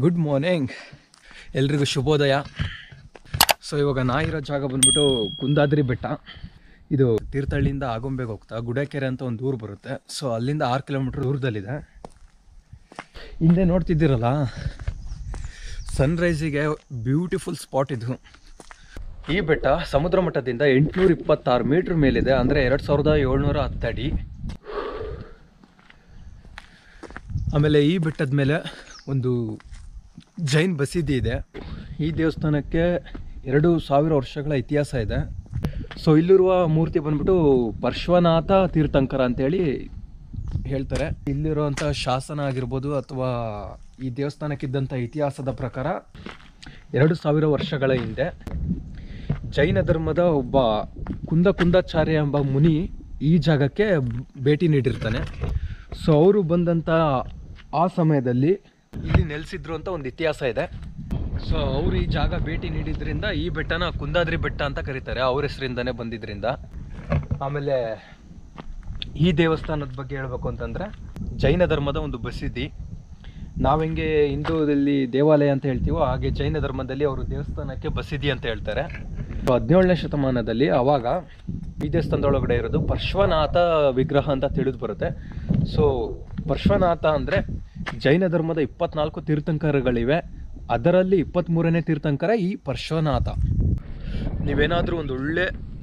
good morning ಎಲ್ರಿಗೂ ಶುಭೋದಯ so ಇವಾಗ ನಾ ಇರೋ ಜಾಗ ಬಂದ್ಬಿಟ್ಟು ಕುಂದಾದ್ರಿ ಬೆಟ್ಟ ಇದು ತೀರ್ಥಹಳ್ಳಿಯಿಂದ ಆಗುಂಬೆಗೆ ಹೋಗ್ತಾ ಗುಡಕೆರೆ ಅಂತ ಒಂದು ಊರು ಬರುತ್ತೆ ಸೊ ಅಲ್ಲಿಂದ ಆರು ಕಿಲೋಮೀಟ್ರ್ ದೂರದಲ್ಲಿದೆ ಹಿಂದೆ ನೋಡ್ತಿದ್ದೀರಲ್ಲ ಸನ್ರೈಸಿಗೆ ಬ್ಯೂಟಿಫುಲ್ ಸ್ಪಾಟ್ ಇದು ಈ ಬೆಟ್ಟ ಸಮುದ್ರ ಮಟ್ಟದಿಂದ ಎಂಟುನೂರ ಇಪ್ಪತ್ತಾರು ಮೀಟ್ರ್ ಮೇಲಿದೆ ಅಂದರೆ ಎರಡು ಸಾವಿರದ ಏಳ್ನೂರ ಹತ್ತಡಿ ಆಮೇಲೆ ಈ ಬೆಟ್ಟದ ಮೇಲೆ ಒಂದು ಜೈನ್ ಬಸೀದಿ ಇದೆ ಈ ದೇವಸ್ಥಾನಕ್ಕೆ ಎರಡು ಸಾವಿರ ವರ್ಷಗಳ ಇತಿಹಾಸ ಇದೆ ಸೊ ಇಲ್ಲಿರುವ ಮೂರ್ತಿ ಬಂದ್ಬಿಟ್ಟು ಪಾರ್ಶ್ವನಾಥ ತೀರ್ಥಂಕರ ಅಂತೇಳಿ ಹೇಳ್ತಾರೆ ಇಲ್ಲಿರುವಂಥ ಶಾಸನ ಆಗಿರ್ಬೋದು ಅಥವಾ ಈ ದೇವಸ್ಥಾನಕ್ಕಿದ್ದಂಥ ಇತಿಹಾಸದ ಪ್ರಕಾರ ಎರಡು ಸಾವಿರ ವರ್ಷಗಳ ಹಿಂದೆ ಜೈನ ಧರ್ಮದ ಒಬ್ಬ ಕುಂದ ಕುಂದಾಚಾರ್ಯ ಎಂಬ ಮುನಿ ಈ ಜಾಗಕ್ಕೆ ಭೇಟಿ ನೀಡಿರ್ತಾನೆ ಸೊ ಅವರು ಬಂದಂಥ ಆ ಸಮಯದಲ್ಲಿ ಇಲ್ಲಿ ನೆಲೆಸಿದ್ರು ಅಂತ ಒಂದು ಇತಿಹಾಸ ಇದೆ ಸೊ ಅವರು ಈ ಜಾಗ ಭೇಟಿ ನೀಡಿದ್ರಿಂದ ಈ ಬೆಟ್ಟನ ಕುಂದಾದ್ರಿ ಬೆಟ್ಟ ಅಂತ ಕರೀತಾರೆ ಅವ್ರ ಹೆಸರಿಂದನೇ ಬಂದಿದ್ರಿಂದ ಆಮೇಲೆ ಈ ದೇವಸ್ಥಾನದ ಬಗ್ಗೆ ಹೇಳ್ಬೇಕು ಅಂತಂದ್ರೆ ಜೈನ ಧರ್ಮದ ಒಂದು ಬಸಿದಿ ನಾವು ಹೆಂಗೆ ಹಿಂದೂದಲ್ಲಿ ದೇವಾಲಯ ಅಂತ ಹೇಳ್ತೀವೋ ಹಾಗೆ ಜೈನ ಧರ್ಮದಲ್ಲಿ ಅವರು ದೇವಸ್ಥಾನಕ್ಕೆ ಬಸಿದಿ ಅಂತ ಹೇಳ್ತಾರೆ ಸೊ ಹದಿನೇಳನೇ ಶತಮಾನದಲ್ಲಿ ಅವಾಗ ಈ ದೇವಸ್ಥಾನದೊಳಗಡೆ ಇರೋದು ಪಾರ್ಶ್ವನಾಥ ವಿಗ್ರಹ ಅಂತ ತಿಳಿದು ಬರುತ್ತೆ ಸೊ ಪಾರ್ಶ್ವನಾಥ ಅಂದರೆ ಜೈನ ಧರ್ಮದ ಇಪ್ಪತ್ನಾಲ್ಕು ತೀರ್ಥಂಕರಗಳಿವೆ ಅದರಲ್ಲಿ ಇಪ್ಪತ್ತ್ಮೂರನೇ ತೀರ್ಥಂಕರ ಈ ಪಾರ್ಶ್ವನಾಥ ನೀವೇನಾದರೂ ಒಂದು ಒಳ್ಳೆ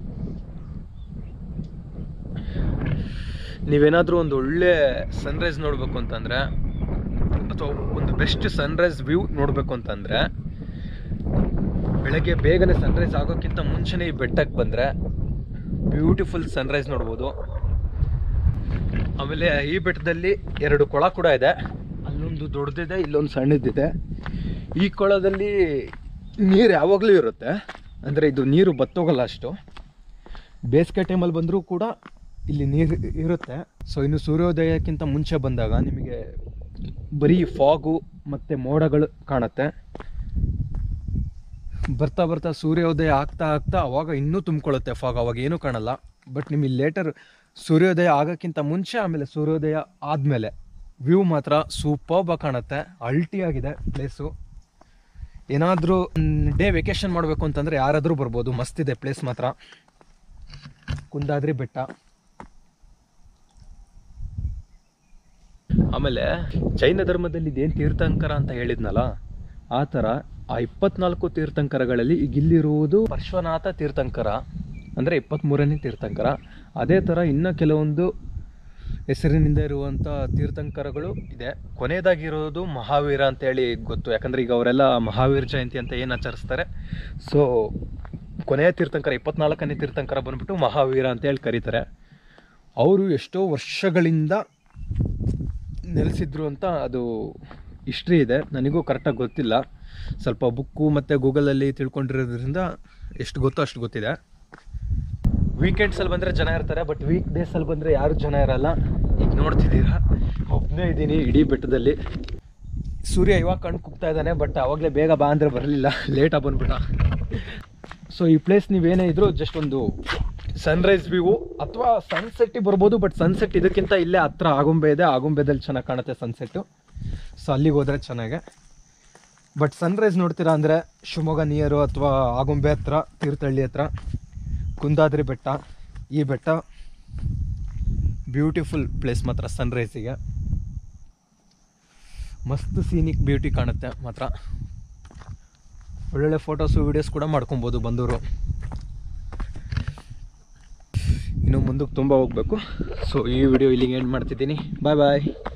ನೀವೇನಾದರೂ ಒಂದು ಒಳ್ಳೆ ಸನ್ರೈಸ್ ನೋಡಬೇಕು ಅಂತಂದರೆ ಅಥವಾ ಒಂದು ಬೆಸ್ಟ್ ಸನ್ರೈಸ್ ವ್ಯೂ ನೋಡಬೇಕು ಅಂತಂದರೆ ಬೆಳಗ್ಗೆ ಬೇಗನೆ ಸನ್ರೈಸ್ ಆಗೋಕ್ಕಿಂತ ಮುಂಚೆನೇ ಈ ಬೆಟ್ಟಕ್ಕೆ ಬಂದರೆ ಬ್ಯೂಟಿಫುಲ್ ಸನ್ರೈಸ್ ನೋಡ್ಬೋದು ಆಮೇಲೆ ಈ ಬೆಟ್ಟದಲ್ಲಿ ಎರಡು ಕೊಳ ಕೂಡ ಇದೆ ಅಲ್ಲೊಂದು ದೊಡ್ಡದಿದೆ ಇಲ್ಲೊಂದು ಸಣ್ಣದಿದೆ ಈ ಕೊಳದಲ್ಲಿ ನೀರು ಯಾವಾಗಲೂ ಇರುತ್ತೆ ಅಂದರೆ ಇದು ನೀರು ಬತ್ತೋಗಲ್ಲ ಅಷ್ಟು ಬೇಸಿಗೆ ಟೈಮಲ್ಲಿ ಬಂದರೂ ಕೂಡ ಇಲ್ಲಿ ನೀರು ಇರುತ್ತೆ ಸೊ ಇನ್ನು ಸೂರ್ಯೋದಯಕ್ಕಿಂತ ಮುಂಚೆ ಬಂದಾಗ ನಿಮಗೆ ಬರೀ ಫಾಗು ಮತ್ತು ಮೋಡಗಳು ಕಾಣುತ್ತೆ ಬರ್ತಾ ಬರ್ತಾ ಸೂರ್ಯೋದಯ ಆಗ್ತಾ ಆಗ್ತಾ ಅವಾಗ ಇನ್ನೂ ತುಂಬಿಕೊಳ್ಳುತ್ತೆ ಫಾಗ್ ಅವಾಗ ಏನೂ ಕಾಣಲ್ಲ ಬಟ್ ನಿಮಗೆ ಲೇಟರ್ ಸೂರ್ಯೋದಯ ಆಗೋಕ್ಕಿಂತ ಮುಂಚೆ ಆಮೇಲೆ ಸೂರ್ಯೋದಯ ಆದಮೇಲೆ ವ್ಯೂ ಮಾತ್ರ ಸೂಪರ್ಬಾಗಿ ಕಾಣುತ್ತೆ ಅಲ್ಟಿಯಾಗಿದೆ ಪ್ಲೇಸು ಏನಾದರೂ ಡೇ ವೆಕೇಶನ್ ಮಾಡಬೇಕು ಅಂತಂದರೆ ಯಾರಾದರೂ ಬರ್ಬೋದು ಮಸ್ತಿದೆ ಪ್ಲೇಸ್ ಮಾತ್ರ ಕುಂದಾದ್ರಿ ಬೆಟ್ಟ ಆಮೇಲೆ ಜೈನ ಧರ್ಮದಲ್ಲಿ ಇದೇನು ತೀರ್ಥಂಕರ ಅಂತ ಹೇಳಿದ್ನಲ್ಲ ಆ ಥರ ಆ ಇಪ್ಪತ್ನಾಲ್ಕು ತೀರ್ಥಂಕರಗಳಲ್ಲಿ ಈಗ ಇಲ್ಲಿರುವುದು ಪಾರ್ಶ್ವನಾಥ ತೀರ್ಥಂಕರ ಅಂದರೆ ಇಪ್ಪತ್ತ್ಮೂರನೇ ತೀರ್ಥಂಕರ ಅದೇ ಥರ ಇನ್ನು ಕೆಲವೊಂದು ಹೆಸರಿನಿಂದ ಇರುವಂಥ ತೀರ್ಥಂಕರಗಳು ಇದೆ ಕೊನೆಯದಾಗಿರೋದು ಮಹಾವೀರ ಅಂತೇಳಿ ಗೊತ್ತು ಯಾಕಂದರೆ ಈಗ ಅವರೆಲ್ಲ ಮಹಾವೀರ ಜಯಂತಿ ಅಂತ ಏನು ಆಚರಿಸ್ತಾರೆ ಸೊ ಕೊನೆಯ ತೀರ್ಥಂಕರ ಇಪ್ಪತ್ನಾಲ್ಕನೇ ತೀರ್ಥಂಕರ ಬಂದ್ಬಿಟ್ಟು ಮಹಾವೀರ ಅಂತೇಳಿ ಕರೀತಾರೆ ಅವರು ಎಷ್ಟೋ ವರ್ಷಗಳಿಂದ ನೆಲೆಸಿದ್ರು ಅಂತ ಅದು ಹಿಸ್ಟ್ರಿ ಇದೆ ನನಗೂ ಕರೆಕ್ಟಾಗಿ ಗೊತ್ತಿಲ್ಲ ಸ್ವಲ್ಪ ಬುಕ್ಕು ಮತ್ತು ಗೂಗಲಲ್ಲಿ ತಿಳ್ಕೊಂಡಿರೋದ್ರಿಂದ ಎಷ್ಟು ಗೊತ್ತೋ ಅಷ್ಟು ಗೊತ್ತಿದೆ ವೀಕೆಂಡ್ಸಲ್ಲಿ ಬಂದರೆ ಜನ ಇರ್ತಾರೆ ಬಟ್ ವೀಕ್ ಡೇಸಲ್ಲಿ ಬಂದರೆ ಯಾರು ಜನ ಇರಲ್ಲ ಈಗ ನೋಡ್ತಿದ್ದೀರಾ ಒಬ್ಬನೇ ಇದ್ದೀನಿ ಇಡೀ ಬೆಟ್ಟದಲ್ಲಿ ಸೂರ್ಯ ಇವಾಗ ಕಣ್ಣು ಕುಗ್ತಾ ಇದ್ದಾನೆ ಬಟ್ ಆವಾಗಲೇ ಬೇಗ ಬಾ ಅಂದರೆ ಬರಲಿಲ್ಲ ಲೇಟಾಗಿ ಬಂದ್ಬಿಟ್ಟ ಸೊ ಈ ಪ್ಲೇಸ್ ನೀವೇನೇ ಇದ್ರೂ ಜಸ್ಟ್ ಒಂದು ಸನ್ರೈಸ್ ವ್ಯೂ ಅಥವಾ ಸನ್ಸೆಟ್ಟಿಗೆ ಬರ್ಬೋದು ಬಟ್ ಸನ್ಸೆಟ್ ಇದಕ್ಕಿಂತ ಇಲ್ಲೇ ಹತ್ರ ಆಗುಂಬೆ ಇದೆ ಆಗುಂಬೆದಲ್ಲಿ ಚೆನ್ನಾಗಿ ಕಾಣುತ್ತೆ ಸನ್ಸೆಟ್ಟು ಸೊ ಅಲ್ಲಿಗೆ ಹೋದರೆ ಚೆನ್ನಾಗೆ ಬಟ್ ಸನ್ರೈಸ್ ನೋಡ್ತೀರಾ ಅಂದರೆ ಶಿವಮೊಗ್ಗ ನಿಯರು ಅಥವಾ ಆಗುಂಬೆ ಹತ್ರ ತೀರ್ಥಹಳ್ಳಿ ಹತ್ರ ಕುಂದಾದ್ರಿ ಬೆಟ್ಟ ಈ ಬೆಟ್ಟ ಬ್ಯೂಟಿಫುಲ್ ಪ್ಲೇಸ್ ಮಾತ್ರ ಸನ್ರೈಸಿಗೆ ಮಸ್ತ್ ಸೀನಿಕ್ ಬ್ಯೂಟಿ ಕಾಣುತ್ತೆ ಮಾತ್ರ ಒಳ್ಳೊಳ್ಳೆ ಫೋಟೋಸು ವೀಡಿಯೋಸ್ ಕೂಡ ಮಾಡ್ಕೊಬೋದು ಬಂದವರು ಇನ್ನು ಮುಂದಕ್ಕೆ ತುಂಬ ಹೋಗಬೇಕು ಸೊ ಈ ವಿಡಿಯೋ ಇಲ್ಲಿಗೆ ಎಂಡ್ ಮಾಡ್ತಿದ್ದೀನಿ ಬಾಯ್ ಬಾಯ್